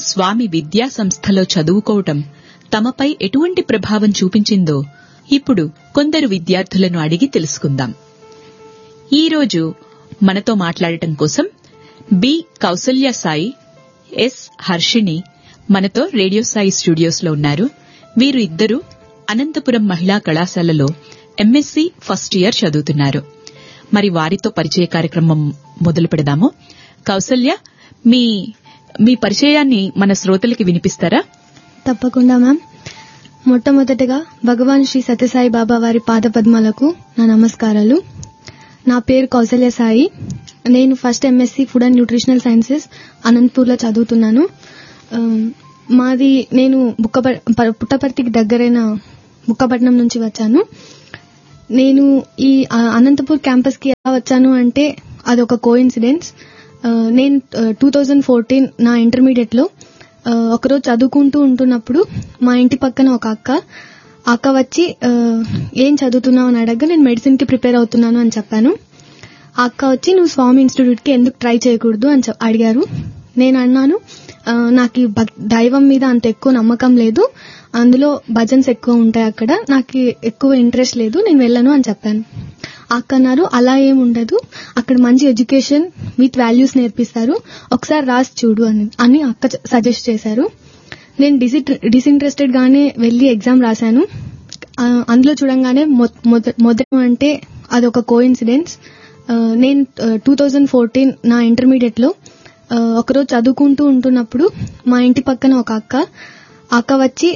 స్వామి విద్యా సంస్థలో చదువుకోవటం తమపై ఎటువంటి ప్రభావం చూపించిందో ఇప్పుడు కొందరు విద్యార్థులను అడిగి తెలుసుకుందాం ఈరోజు మనతో మాట్లాడటం కోసం బి కౌసల్య సాయి ఎస్ హర్షిణి మనతో రేడియో సాయి స్టూడియోస్లో ఉన్నారు వీరు ఇద్దరు అనంతపురం మహిళా కళాశాలలో ఎంఎస్సి ఫస్ట్ ఇయర్ చదువుతున్నారు మరి వారితో పరిచయ కార్యక్రమం మొదలు పెడదాము కౌసల్య మీ మీ పరిచయాన్ని మన శ్రోతలకి వినిపిస్తారా తప్పకుండా మ్యామ్ మొట్టమొదటగా భగవాన్ శ్రీ సత్యసాయి బాబా వారి పాదపద్మాలకు నా నమస్కారాలు నా పేరు కౌసల్య సాయి నేను first MSc food and nutritional sciences అనంతపూర్లో చదువుతున్నాను ఆ, మాది నేను బుక్క పుట్టపర్తికి దగ్గరైన బుక్కపట్నం నుంచి వచ్చాను నేను ఈ ఆ, అనంతపూర్ క్యాంపస్కి ఎలా వచ్చాను అంటే అదొక కో ఇన్సిడెన్స్ నేను టూ థౌజండ్ ఫోర్టీన్ నా ఇంటర్మీడియట్లో ఆ, ఒకరోజు చదువుకుంటూ ఉంటున్నప్పుడు మా ఇంటి పక్కన ఒక అక్క ఆ అక్క వచ్చి ఆ, ఏం చదువుతున్నావు అని అడగగా నేను మెడిసిన్ కి ప్రిపేర్ అవుతున్నాను అని చెప్పాను ఆ అక్క వచ్చి నువ్వు స్వామి ఇన్స్టిట్యూట్ కి ఎందుకు ట్రై చేయకూడదు అని చెప్- అడిగారు నేను అన్నాను "ఆ, నాకు ఈ భక్- దైవం మీద అంత ఎక్కువ నమ్మకం లేదు అందులో భజన్స్ ఎక్కువ ఉంటాయి అక్కడ నాకు ఎక్కువ ఇంట్రెస్ట్ లేదు నేను వెళ్ళను అని చెప్పాను ఆ అక్క అన్నారు అలా ఏం ఉండదు అక్కడ మంచి ఎడ్యుకేషన్ విత్ వాల్యూస్ నేర్పిస్తారు ఒకసారి రాసి చూడు అని అని అక్క సజెస్ట్ చేశారు నేను డిసి డిసింట్రెస్టెడ్ గానే వెళ్ళి ఎగ్జామ్ రాశాను ఆ, అందులో చూడంగానే మొ- మొద- మొదట అంటే అదొక కో ఇన్సిడెన్స్ నేను టూ థౌజండ్ ఫోర్టీన్ నా ఇంటర్మీడియట్లో ఒకరోజు చదువుకుంటూ ఉంటున్నప్పుడు మా ఇంటి పక్కన ఒక అక్క ఆ అక్క వచ్చి